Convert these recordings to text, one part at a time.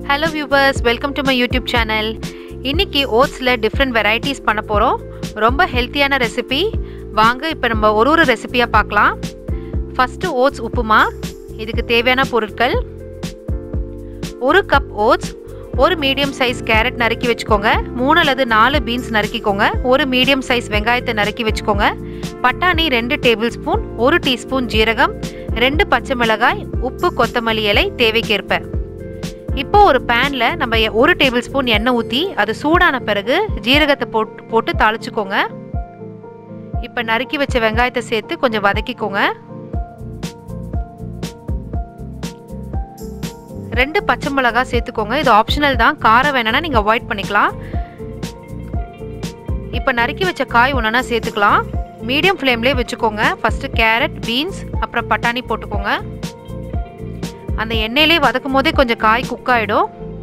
hello viewers welcome to my YouTube channel இன்னைக்கு ஓட்ஸில் different varieties பண்ண போகிறோம் ரொம்ப ஹெல்த்தியான ரெசிபி வாங்க இப்போ நம்ம ஒரு ஒரு ரெசிபியாக பார்க்கலாம் ஃபஸ்ட்டு ஓட்ஸ் உப்புமா இதுக்கு தேவையான பொருட்கள் ஒரு கப் ஓட்ஸ் ஒரு மீடியம் சைஸ் கேரட் நறுக்கி வச்சுக்கோங்க மூணு அல்லது நாலு பீன்ஸ் நறுக்கிக்கோங்க ஒரு மீடியம் சைஸ் வெங்காயத்தை நறுக்கி வச்சுக்கோங்க பட்டாணி ரெண்டு டேபிள் ஸ்பூன் ஒரு டீஸ்பூன் ஜீரகம் ரெண்டு பச்சை மிளகாய் உப்பு கொத்தமல்லி இலை தேவைக்கேற்ப இப்போ ஒரு பேனில் நம்ம ஒரு டேபிள் ஸ்பூன் எண்ணெய் ஊற்றி அது சூடான பிறகு ஜீரகத்தை போட்டு போட்டு தாளிச்சுக்கோங்க இப்போ நறுக்கி வச்ச வெங்காயத்தை சேர்த்து கொஞ்சம் வதக்கிக்கோங்க ரெண்டு பச்சை மிளகா சேர்த்துக்கோங்க இது ஆப்ஷனல் தான் காரம் வேணும்னா நீங்கள் அவாய்ட் பண்ணிக்கலாம் இப்போ நறுக்கி வச்ச காய் ஒன்றுனா சேர்த்துக்கலாம் மீடியம் ஃப்ளேம்லேயே வச்சுக்கோங்க ஃபஸ்ட்டு கேரட் பீன்ஸ் அப்புறம் பட்டாணி போட்டுக்கோங்க அந்த எண்ணெயிலே வதக்கும் போதே கொஞ்சம் காய் குக் ஆகிடும்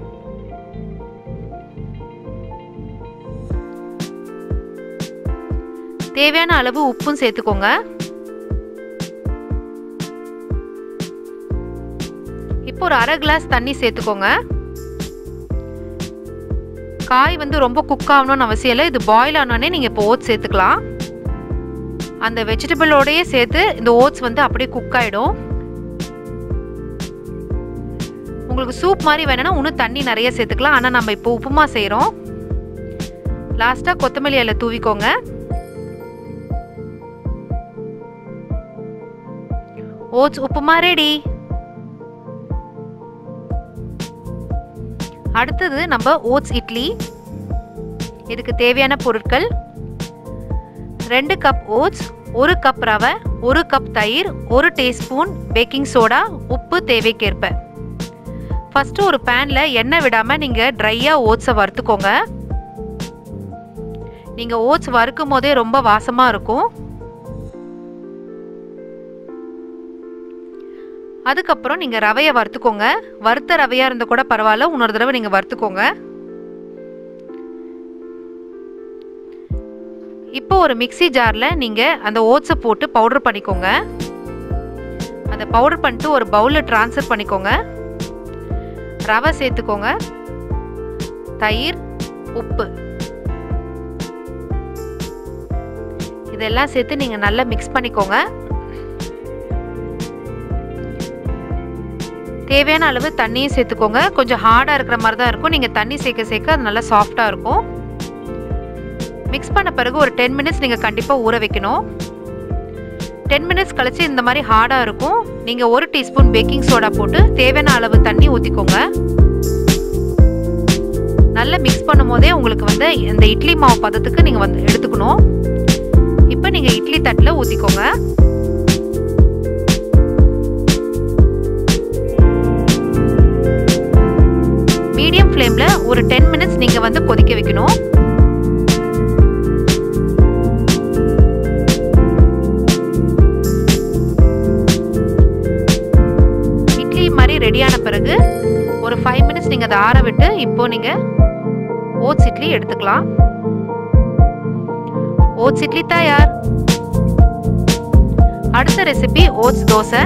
தேவையான அளவு உப்பும் சேர்த்துக்கோங்க இப்போ ஒரு அரை கிளாஸ் தண்ணி சேர்த்துக்கோங்க காய் வந்து ரொம்ப குக் ஆகணும்னு அவசியம் இல்லை இது பாயில் ஆனோடனே நீங்கள் இப்போ ஓட்ஸ் சேர்த்துக்கலாம் அந்த வெஜிடபிளோடையே சேர்த்து இந்த ஓட்ஸ் வந்து அப்படியே குக் ஆகிடும் உங்களுக்கு சூப் மாதிரி வேணும்னா இன்னும் தண்ணி நிறைய சேர்த்துக்கலாம் ஆனால் நம்ம இப்போ உப்புமா செய்கிறோம் லாஸ்ட்டாக கொத்தமல்லி இலை தூவிக்கோங்க ஓட்ஸ் உப்புமா ரெடி அடுத்தது நம்ம ஓட்ஸ் இட்லி இதுக்கு தேவையான பொருட்கள் ரெண்டு கப் ஓட்ஸ் ஒரு கப் ரவை ஒரு கப் தயிர் ஒரு டீஸ்பூன் பேக்கிங் சோடா உப்பு தேவைக்கேற்ப ஃபஸ்ட்டு ஒரு பேனில் எண்ணெய் விடாமல் நீங்கள் ட்ரையாக ஓட்ஸை வறுத்துக்கோங்க நீங்கள் ஓட்ஸ் வறுக்கும் போதே ரொம்ப வாசமாக இருக்கும் அதுக்கப்புறம் நீங்கள் ரவையை வறுத்துக்கோங்க வறுத்த ரவையாக இருந்தால் கூட பரவாயில்ல இன்னொரு தடவை நீங்கள் வறுத்துக்கோங்க இப்போ ஒரு மிக்சி ஜாரில் நீங்கள் அந்த ஓட்ஸை போட்டு பவுடர் பண்ணிக்கோங்க அந்த பவுடர் பண்ணிட்டு ஒரு பவுலில் ட்ரான்ஸ்ஃபர் பண்ணிக்கோங்க ரவை சேர்த்துக்கோங்க தயிர் உப்பு இதெல்லாம் சேர்த்து நீங்கள் நல்லா மிக்ஸ் பண்ணிக்கோங்க தேவையான அளவு தண்ணியும் சேர்த்துக்கோங்க கொஞ்சம் ஹார்டாக இருக்கிற மாதிரி தான் இருக்கும் நீங்கள் தண்ணி சேர்க்க சேர்க்க அது நல்லா சாஃப்டாக இருக்கும் மிக்ஸ் பண்ண பிறகு ஒரு டென் மினிட்ஸ் நீங்கள் கண்டிப்பாக ஊற வைக்கணும் டென் மினிட்ஸ் கழிச்சு இந்த மாதிரி ஹார்டாக இருக்கும் நீங்கள் ஒரு டீஸ்பூன் பேக்கிங் சோடா போட்டு தேவையான அளவு தண்ணி ஊற்றிக்கோங்க நல்லா மிக்ஸ் பண்ணும் போதே உங்களுக்கு வந்து இந்த இட்லி மாவு பதத்துக்கு நீங்கள் வந்து எடுத்துக்கணும் இப்போ நீங்கள் இட்லி தட்டில் ஊற்றிக்கோங்க மீடியம் ஃப்ளேமில் ஒரு டென் மினிட்ஸ் நீங்கள் வந்து கொதிக்க வைக்கணும் இட்லி மாதிரி ரெடியான பிறகு ஒரு ஃபைவ் மினிட்ஸ் நீங்கள் அதை ஆற விட்டு இப்போ நீங்கள் ஓட்ஸ் இட்லி எடுத்துக்கலாம் ஓட்ஸ் இட்லி தயார் அடுத்த ரெசிபி ஓட்ஸ் தோசை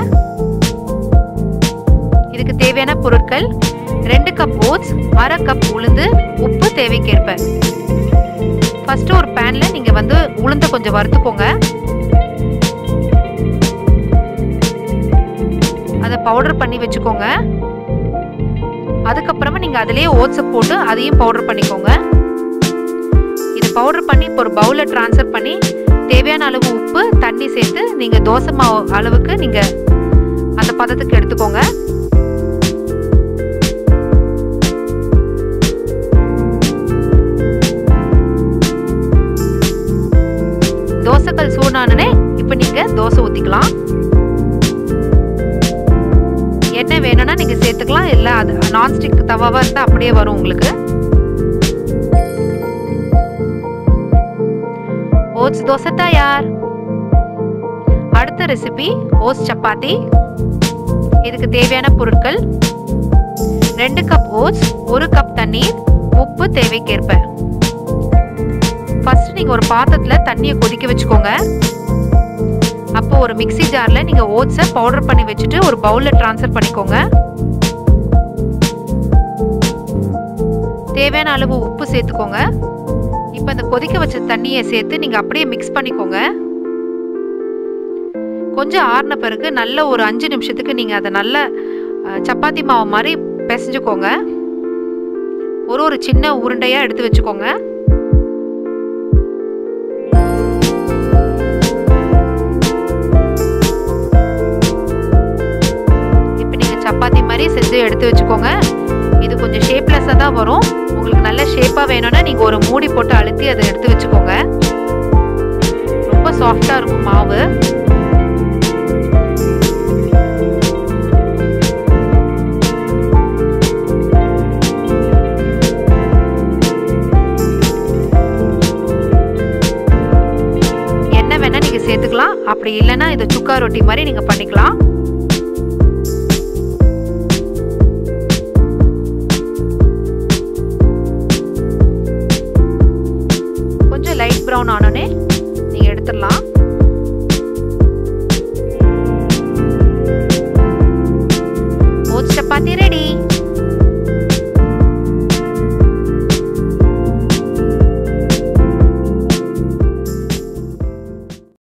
இதுக்கு தேவையான பொருட்கள் ரெண்டு கப் ஓட்ஸ் அரை கப் உளுந்து உப்பு தேவைக்கேற்ப ஃபர்ஸ்ட் ஒரு பேன்ல நீங்க வந்து உளுந்த கொஞ்சம் வறுத்துக்கோங்க அதை பவுடர் பண்ணி வச்சுக்கோங்க அதுக்கப்புறமா நீங்க அதிலேயே ஓட்ஸை போட்டு அதையும் பவுடர் பண்ணிக்கோங்க இது பவுடர் பண்ணி இப்போ ஒரு பவுல டிரான்ஸ்ஃபர் பண்ணி தேவையான அளவு உப்பு தண்ணி சேர்த்து நீங்க தோசை மாவு அளவுக்கு நீங்க அந்த பதத்துக்கு எடுத்துக்கோங்க தோசைக்கல் சூடானனே இப்போ நீங்க தோசை ஊத்திக்கலாம் எண்ணெய் வேணும்னா நீங்க சேர்த்துக்கலாம் இல்ல அது நான்ஸ்டிக் தவாவா இருந்தா அப்படியே வரும் உங்களுக்கு ஓட்ஸ் தோசை தயார் அடுத்த ரெசிபி ஓட்ஸ் சப்பாத்தி இதுக்கு தேவையான பொருட்கள் ரெண்டு கப் ஓட்ஸ் ஒரு கப் தண்ணீர் உப்பு தேவைக்கேற்ப ஃபர்ஸ்ட் நீங்க ஒரு பாத்திரத்துல தண்ணியை கொதிக்க வச்சுக்கோங்க அப்போ ஒரு மிக்சி ஜார்ல நீங்க ஓட்ஸை பவுடர் பண்ணி வச்சுட்டு ஒரு பவுல்ல ட்ரான்ஸ்ஃபர் பண்ணிக்கோங்க தேவையான அளவு உப்பு சேர்த்துக்கோங்க இப்போ இந்த கொதிக்க வச்ச தண்ணியை சேர்த்து நீங்கள் அப்படியே மிக்ஸ் பண்ணிக்கோங்க கொஞ்சம் ஆறின பிறகு நல்ல ஒரு அஞ்சு நிமிஷத்துக்கு நீங்கள் அதை நல்ல சப்பாத்தி மாவு மாதிரி பிசைஞ்சுக்கோங்க ஒரு ஒரு சின்ன உருண்டையாக எடுத்து வச்சுக்கோங்க இப்போ நீங்கள் சப்பாத்தி மாதிரி செஞ்சு எடுத்து வச்சுக்கோங்க இது கொஞ்சம் ஷேப்லெஸ்ஸாக தான் வரும் உங்களுக்கு நல்ல ஷேப்பாக வேணும்னா நீங்கள் ஒரு மூடி போட்டு அழுத்தி அதை எடுத்து வச்சுக்கோங்க ரொம்ப சாஃப்டாக இருக்கும் மாவு எண்ணெய் வேணால் நீங்கள் சேர்த்துக்கலாம் அப்படி இல்லைன்னா இதை சுக்கா ரொட்டி மாதிரி நீங்கள் பண்ணிக்கலாம் கொஞ்சம் லைட் ப்ரௌன் ஆனோடனே நீங்கள் எடுத்துடலாம்